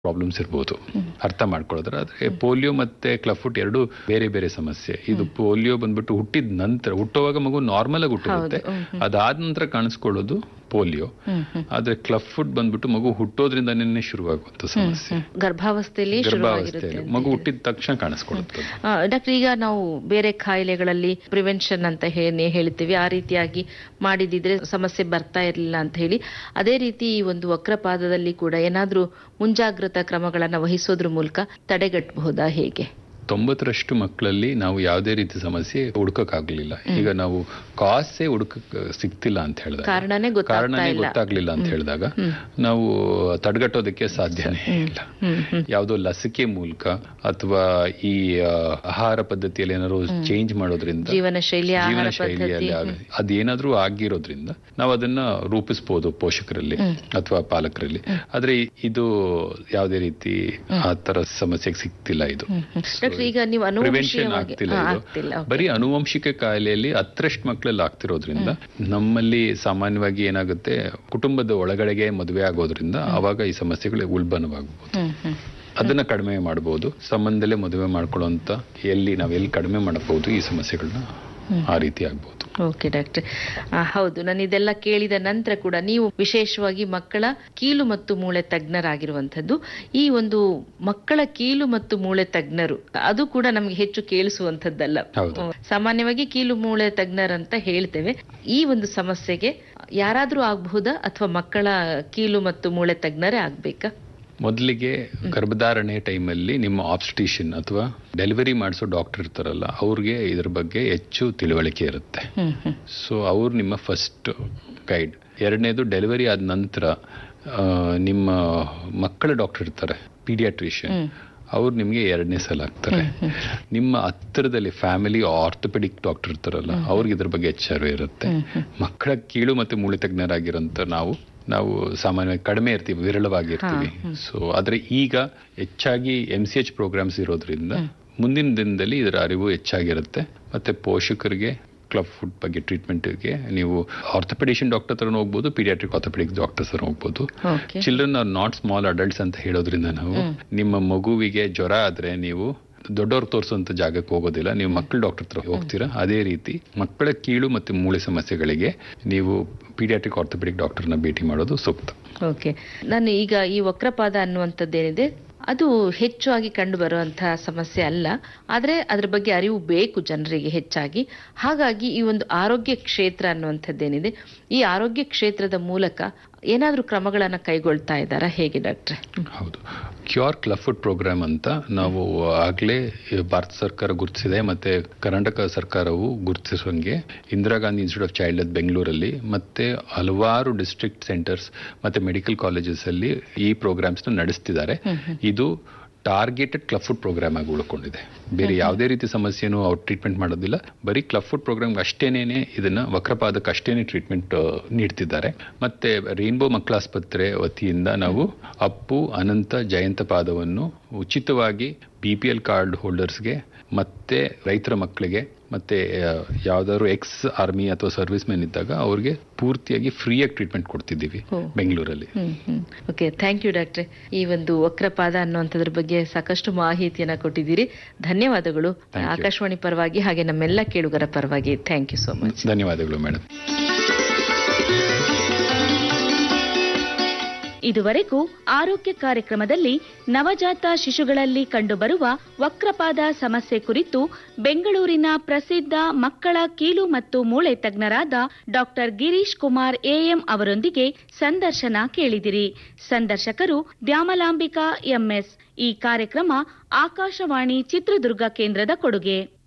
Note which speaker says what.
Speaker 1: Problems ಇರ್ಬೋದು ಅರ್ಥ ಮಾಡ್ಕೊಳ್ಳೋದ್ರೆ ಆದ್ರೆ ಪೋಲಿಯೋ ಮತ್ತೆ ಕ್ಲಫುಟ್ ಎರಡು ಬೇರೆ ಬೇರೆ ಸಮಸ್ಯೆ ಇದು ಪೋಲಿಯೋ ಬಂದ್ಬಿಟ್ಟು ಹುಟ್ಟಿದ ನಂತರ ಹುಟ್ಟುವಾಗ ಮಗು ನಾರ್ಮಲ್ ಆಗಿ ಹುಟ್ಟಿರುತ್ತೆ ಅದಾದ ನಂತರ ಕಾಣಿಸ್ಕೊಳ್ಳೋದು ಪೋಲಿಯೋ ಆದ್ರೆ ಕ್ಲಫುಟ್ ಬಂದ್ಬಿಟ್ಟು ಮಗು ಹುಟ್ಟೋದ್ರಿಂದನೇ ಶುರುವಾಗುವಂತ ಸಮಸ್ಯೆ
Speaker 2: ಗರ್ಭಾವಸ್ಥೆಯಲ್ಲಿ ಶುರುವಾಗಿರುತ್ತೆ
Speaker 1: ಗರ್ಭಾವಸ್ಥೆ ಮಗು ಹುಟ್ಟಿದ ತಕ್ಷಣ ಕಾಣಿಸ್ಕೊಳ್ಳುತ್ತೆ
Speaker 2: ಡಾಕ್ಟರ್ ಈಗ ನಾವು ಬೇರೆ ಕಾಯಿಲೆಗಳಲ್ಲಿ ಪ್ರಿವೆನ್ಷನ್ ಅಂತ ಹೇಳಿ ಹೇಳ್ತೀವಿ ಆ ರೀತಿಯಾಗಿ ಮಾಡಿದಿದ್ರೆ ಸಮಸ್ಯೆ ಬರ್ತಾ ಇರಲಿಲ್ಲ ಅಂತ ಹೇಳಿ ಅದೇ ರೀತಿ ಈ ಒಂದು ವಕ್ರಪಾದದಲ್ಲಿ ಕೂಡ ಏನಾದ್ರೂ ಮುಂಜಾಗ್ರತಾ ಕ್ರಮಗಳನ್ನ ವಹಿಸೋದ್ರ ಮೂಲಕ ತಡೆಗಟ್ಟಬಹುದಾ ಹೇಗೆ
Speaker 1: ತೊಂಬತ್ತರಷ್ಟು ಮಕ್ಕಳಲ್ಲಿ ನಾವು ಯಾವುದೇ ರೀತಿ ಸಮಸ್ಯೆ ಹುಡುಕಕ್ಕಾಗ್ಲಿಲ್ಲ ಈಗ ನಾವು ಕಾಸೇ ಹುಡುಕಕ್ ಸಿಗ್ತಿಲ್ಲ ಅಂತ ಹೇಳಿದಾಗ
Speaker 2: ಕಾರಣನೇ ಗೊತ್ತಾಗ್ತಾ
Speaker 1: ಕಾರಣನೇ
Speaker 2: ಇಲ್ಲ.
Speaker 1: ಗೊತ್ತಾಗ್ಲಿಲ್ಲ ಅಂತ ಹೇಳಿದಾಗ ನಾವು ತಡೆಗಟ್ಟೋದಕ್ಕೆ ಸಾಧ್ಯನೇ ಇಲ್ಲ ಯಾವುದೋ ಲಸಿಕೆ ಮೂಲಕ ಅಥವಾ ಈ ಆ, ಆಹಾರ ಪದ್ಧತಿಯಲ್ಲಿ ಏನಾದ್ರು ಚೇಂಜ್ ಮಾಡೋದ್ರಿಂದ
Speaker 2: ಜೀವನ ಶೈಲಿ ಆಹಾರ
Speaker 1: ಜೀವನ
Speaker 2: ಪದ್ಧತಿ
Speaker 1: ಶೈಲಿಯಲ್ಲಿ ಆಗ- ಅದೇನಾದ್ರೂ ಆಗಿರೋದ್ರಿಂದ ನಾವು ಅದನ್ನ ರೂಪಿಸಬಹುದು ಪೋಷಕರಲ್ಲಿ ಅಥವಾ ಪಾಲಕರಲ್ಲಿ ಆದ್ರೆ ಇದು ಯಾವುದೇ ರೀತಿ ಆ ತರ ಸಮಸ್ಯೆಗೆ ಸಿಗ್ತಿಲ್ಲ ಇದು
Speaker 2: ಡಾಕ್ಟರ್ ಈಗ ನೀವು
Speaker 1: ಪ್ರಿವೆನ್ಷನ್
Speaker 2: ಅನುವಂಶೀಯವಾಗಿ
Speaker 1: ಆಗ್ತಿಲ್ಲ
Speaker 2: ಹಾ,
Speaker 1: ಇದು
Speaker 2: ಆಗ್ತಿಲ್ಲ
Speaker 1: ಬರೀ ಅನುವಂಶಿಕ ಕಾಯಿಲೆಯಲ್ಲಿ ಹತ್ತರಷ್ಟು ಮಕ್ಕಳಲ್ಲಿ ಆಗ್ತಿರೋದ್ರಿಂದ ನಮ್ಮಲ್ಲಿ ಸಾಮಾನ್ಯವಾಗಿ ಏನಾಗುತ್ತೆ ಕುಟುಂಬದ ಒಳಗಡೆಗೆ ಮದುವೆ ಆಗೋದ್ರಿಂದ ಅವಾಗ ಈ ಸಮಸ್ಯೆಗಳು ಉಲ್ಬಣವಾಗಬಹುದು
Speaker 2: ಹ್ಮ್ ಹ್ಮ್
Speaker 1: ಅದನ್ನ ಕಡಿಮೆ ಮಾಡಬಹುದು ಸಂಬಂಧದಲ್ಲೇ ಮದುವೆ ಮಾಡ್ಕೊಳ್ಳೋಂತ ಎಲ್ಲಿ ನಾವು ಎಲ್ಲಿ ಕಡಿಮೆ ಮಾಡಬಹುದು ಈ ಸಮಸ್ಯೆಗಳನ್ನ ಆ ರೀತಿ ಆಗ್ಬಹುದು
Speaker 2: ಓಕೆ ಡಾಕ್ಟರ್ ಆ, ಹೌದು ನಾನು ಇದೆಲ್ಲ ಕೇಳಿದ ನಂತರ ಕೂಡ ನೀವು ವಿಶೇಷವಾಗಿ ಮಕ್ಕಳ ಕೀಲು ಮತ್ತು ಮೂಳೆ ತಜ್ಞರಾಗಿರುವಂಥದ್ದು ಈ ಒಂದು ಮಕ್ಕಳ ಕೀಲು ಮತ್ತು ಮೂಳೆ ತಜ್ಞರು ಅದು ಕೂಡ ನಮಗೆ ಹೆಚ್ಚು ಕೇಳಿಸುವಂಥದ್ದಲ್ಲ
Speaker 1: ಹೌದು.
Speaker 2: ಹ್ಮ್. ಸಾಮಾನ್ಯವಾಗಿ ಕೀಲು ಮೂಳೆ ತಜ್ಞರಂತ ಹೇಳ್ತೇವೆ ಈ ಒಂದು ಸಮಸ್ಯೆಗೆ ಯಾರಾದ್ರೂ ಆಗಬಹುದಾ ಅಥವಾ ಮಕ್ಕಳ ಕೀಲು ಮತ್ತು ಮೂಳೆ ತಜ್ಞರೇ ಆಗ್ಬೇಕಾ
Speaker 1: ಮೊದಲಿಗೆ ಗರ್ಭಧಾರಣೆ ಟೈಮಲ್ಲಿ ನಿಮ್ಮ ಆಬ್ಸ್ಟಿಷನ್ ಅಥವಾ ಡೆಲಿವರಿ ಮಾಡಿಸೋ ಡಾಕ್ಟರ್ ಇರ್ತಾರಲ್ಲ ಅವ್ರಿಗೆ ಇದ್ರ ಬಗ್ಗೆ ಹೆಚ್ಚು ತಿಳುವಳಿಕೆ ಇರುತ್ತೆ
Speaker 2: ಹ್ಮ್ ಹ್ಮ್
Speaker 1: ಸೊ ಅವ್ರು ನಿಮ್ಮ ಫಸ್ಟ್ ಗೈಡ್ ಎರಡನೇದು ಡೆಲಿವರಿ ಆದ ನಂತರ ಆ, ನಿಮ್ಮ ಮಕ್ಕಳ ಡಾಕ್ಟರ್ ಇರ್ತಾರೆ ಪೀಡಿಯಾಟ್ರಿಷಿಯನ್ ಅವ್ರು ನಿಮಗೆ ಎರಡನೇ ಸಲ ಆಗ್ತಾರೆ ನಿಮ್ಮ ಹತ್ತಿರದಲ್ಲಿ ಫ್ಯಾಮಿಲಿ ಆರ್ಥೋಪೆಡಿಕ್ ಡಾಕ್ಟರ್ ಇರ್ತಾರಲ್ಲ ಅವ್ರಿಗೆ ಇದ್ರ ಬಗ್ಗೆ ಎಚ್ಚರ ಇರುತ್ತೆ ಮಕ್ಕಳ ಕೀಳು ಮತ್ತು ಮೂಳೆ ತಜ್ಞರಾಗಿರೋಂಥ ನಾವು ನಾವು ಸಾಮಾನ್ಯವಾಗಿ ಕಡಿಮೆ ಇರ್ತೀವಿ ವಿರಳವಾಗಿರ್ತೀವಿ ಸೊ ಆದ್ರೆ ಈಗ ಹೆಚ್ಚಾಗಿ ಎಂ ಸಿ ಎಚ್ ಪ್ರೋಗ್ರಾಮ್ಸ್ ಇರೋದ್ರಿಂದ ಮುಂದಿನ ದಿನದಲ್ಲಿ ಇದರ ಅರಿವು ಹೆಚ್ಚಾಗಿರುತ್ತೆ ಮತ್ತೆ ಪೋಷಕರಿಗೆ ಕ್ಲಬ್ ಫುಡ್ ಬಗ್ಗೆ ಟ್ರೀಟ್ಮೆಂಟ್ಗೆ ನೀವು ಆರ್ಥೋಪೆಡಿಷನ್ ಡಾಕ್ಟರ್ ಹತ್ರ ಹೋಗ್ಬೋದು ಪೀಡಿಯಾಟ್ರಿಕ್ ಆರ್ಥೋಪೆಡಿಕ್ ಡಾಕ್ಟರ್ಸ್ ಹತ್ರ ಹೋಗ್ಬೋದು
Speaker 2: okay
Speaker 1: children are not small adults ಅಂತ ಹೇಳೋದ್ರಿಂದ ನಾವು ನಿಮ್ಮ ಮಗುವಿಗೆ ಜ್ವರ ಆದ್ರೆ ನೀವು ದೊಡ್ಡವ್ರು ತೋರಿಸುವಂತ ಜಾಗಕ್ಕೆ ಹೋಗೋದಿಲ್ಲ ನೀವು ಮಕ್ಕಳ ಡಾಕ್ಟರ್ ಹತ್ರ ಹೋಗ್ತೀರಾ ಅದೇ ರೀತಿ ಮಕ್ಕಳ ಕೀಳು ಮತ್ತು ಮೂಳೆ ಸಮಸ್ಯೆಗಳಿಗೆ ನೀವು ಪೀಡಿಯಾಟ್ರಿಕ್ ಆರ್ಥೋಪೆಡಿಕ್ ಡಾಕ್ಟರ್ನ ಭೇಟಿ ಮಾಡೋದು ಸೂಕ್ತ
Speaker 2: ಓಕೆ ನಾನು ಈಗ ಈ ವಕ್ರಪಾದ ಅನ್ನುವಂಥದ್ದೇನಿದೆ ಅದು ಹೆಚ್ಚಾಗಿ ಕಂಡು ಬರುವಂತಹ ಸಮಸ್ಯೆ ಅಲ್ಲ ಆದರೆ ಅದ್ರ ಬಗ್ಗೆ ಅರಿವು ಬೇಕು ಜನರಿಗೆ ಹೆಚ್ಚಾಗಿ ಹಾಗಾಗಿ ಈ ಒಂದು ಆರೋಗ್ಯ ಕ್ಷೇತ್ರ ಅನ್ನುವಂಥದ್ದೇನಿದೆ ಈ ಆರೋಗ್ಯ ಕ್ಷೇತ್ರದ ಮೂಲಕ ಏನಾದರೂ ಕ್ರಮಗಳನ್ನ ಕೈಗೊಳ್ತಾ ಇದ್ದಾರಾ ಹೇಗೆ ಡಾಕ್ಟ್ರೆ
Speaker 1: ಹೌದು ಕ್ಯೂರ್ ಕ್ಲಫುಡ್ ಪ್ರೋಗ್ರಾಮ್ ಅಂತ ನಾವು ಆಗ್ಲೇ ಭಾರತ ಸರ್ಕಾರ ಗುರುತಿಸಿದೆ ಮತ್ತೆ ಕರ್ನಾಟಕ ಸರ್ಕಾರವು ಗುರುತಿಸುವಂಗೆ Indira Gandhi Institute of Child Health ಬೆಂಗಳೂರಲ್ಲಿ ಮತ್ತೆ ಹಲವಾರು ಡಿಸ್ಟ್ರಿಕ್ಟ್ ಸೆಂಟರ್ಸ್ ಮತ್ತೆ ಮೆಡಿಕಲ್ ಕಾಲೇಜಸ್ ಅಲ್ಲಿ ಈ ಪ್ರೋಗ್ರಾಮ್ಸ್ ನಡೆಸ್ತಿದ್ದಾರೆ ಇದು ಟಾರ್ಗೆಟೆಡ್ ಕ್ಲಬ್ ಫುಡ್ ಪ್ರೋಗ್ರಾಮ್ ಆಗಿ ಉಳ್ಕೊಂಡಿದೆ ಬೇರೆ ಯಾವುದೇ ರೀತಿ ಸಮಸ್ಯೆನೂ ಅವ್ರು ಟ್ರೀಟ್ಮೆಂಟ್ ಮಾಡೋದಿಲ್ಲ ಬರೀ ಕ್ಲಬ್ ಫುಡ್ ಪ್ರೋಗ್ರಾಮ್ ಅಷ್ಟೇನೇನೆ ಇದನ್ನ ವಕ್ರಪಾದಕ್ಕೆ ಅಷ್ಟೇನೆ ಟ್ರೀಟ್ಮೆಂಟ್ ನೀಡ್ತಿದ್ದಾರೆ ಮತ್ತೆ ರೈನ್ಬೋ ಮಕ್ಕಳ ಆಸ್ಪತ್ರೆ ವತಿಯಿಂದ ನಾವು ಅಪ್ಪು ಅನಂತ ಜಯಂತ ಪಾದವನ್ನು ಉಚಿತವಾಗಿ ಬಿ ಪಿ ಎಲ್ ಕಾರ್ಡ್ ಹೋಲ್ಡರ್ಸ್ಗೆ ಮತ್ತೆ ರೈತರ ಮಕ್ಕಳಿಗೆ ಮತ್ತೆ ಯಾವ್ದಾದ್ರು ಎಕ್ಸ್ ಆರ್ಮಿ ಅಥವಾ ಸರ್ವಿಸ್ ಮೆನ್ ಇದ್ದಾಗ ಅವ್ರಿಗೆ ಪೂರ್ತಿಯಾಗಿ ಫ್ರೀಯಾಗಿ ಟ್ರೀಟ್ಮೆಂಟ್ ಕೊಡ್ತಿದ್ದೀವಿ ಬೆಂಗಳೂರಲ್ಲಿ
Speaker 2: hmm hmm okay thank you ಡಾಕ್ಟ್ರೆ ಈ ಒಂದು ವಕ್ರಪಾದ ಅನ್ನುವಂಥದ್ರ ಬಗ್ಗೆ ಸಾಕಷ್ಟು ಮಾಹಿತಿಯನ್ನ ಕೊಟ್ಟಿದ್ದೀರಿ ಧನ್ಯವಾದಗಳು
Speaker 1: Thank you.
Speaker 2: ಆಕಾಶವಾಣಿ ಪರವಾಗಿ ಹಾಗೆ ನಮ್ಮೆಲ್ಲ ಕೇಳುಗರ ಪರವಾಗಿ ಥ್ಯಾಂಕ್ ಯು ಸೋ ಮಚ್
Speaker 1: ಧನ್ಯವಾದಗಳು ಮೇಡಮ್
Speaker 3: ಇದುವರೆಗೂ ಆರೋಗ್ಯ ಕಾರ್ಯಕ್ರಮದಲ್ಲಿ ನವಜಾತ ಶಿಶುಗಳಲ್ಲಿ ಕಂಡುಬರುವ ವಕ್ರಪಾದ ಸಮಸ್ಯೆ ಕುರಿತು ಬೆಂಗಳೂರಿನ ಪ್ರಸಿದ್ಧ ಮಕ್ಕಳ ಕೀಲು ಮತ್ತು ಮೂಳೆ ತಜ್ಞರಾದ ಡಾಕ್ಟರ್ ಗಿರೀಶ್ ಕುಮಾರ್ ಎಎಂ ಅವರೊಂದಿಗೆ ಸಂದರ್ಶನ ಕೇಳಿದಿರಿ ಸಂದರ್ಶಕರು ದ್ಯಾಮಲಾಂಬಿಕಾ ಎಂಎಸ್ ಈ ಕಾರ್ಯಕ್ರಮ ಆಕಾಶವಾಣಿ ಚಿತ್ರದುರ್ಗ ಕೇಂದ್ರದ ಕೊಡುಗೆ